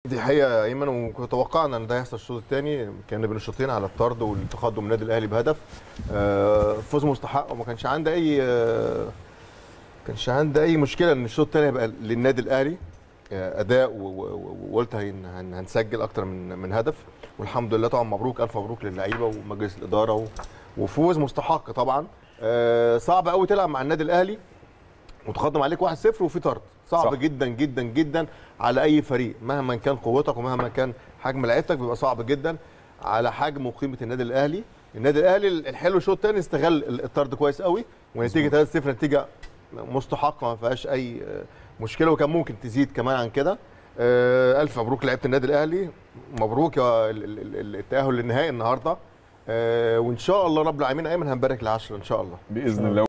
دي حقيقه ايمن وتوقعنا ان ده هيحصل الشوط الثاني كان بين الشوطين على الطرد والتقدم النادي الاهلي بهدف آه، فوز مستحق وما كانش عندي اي آه، كانش عندي اي مشكله ان الشوط الثاني يبقى للنادي الاهلي آه، اداء و- و- و- وقلت هن- هن- هنسجل اكتر من من هدف والحمد لله طبعا مبروك الف مبروك للعيبه ومجلس الاداره و- وفوز مستحق طبعا آه، صعب قوي تلعب مع النادي الاهلي وتقدم عليك 1-0 وفي طرد صعب صح. صح. جدا جدا جدا على اي فريق مهما كان قوتك ومهما كان حجم لعيبتك بيبقى صعب جدا على حجم وقيمه النادي الاهلي النادي الاهلي الحلو الشوط الثاني استغل الطرد كويس قوي ونتيجه 3-0 نتيجه مستحقه ما فيهاش اي آه، مشكله وكان ممكن تزيد كمان عن كده آه، الف مبروك لعيبه النادي الاهلي مبروك يا ال- ال- ال- التاهل للنهائي النهارده آه، وان شاء الله رب العالمين ايمن هنبارك العشره ان شاء الله باذن الله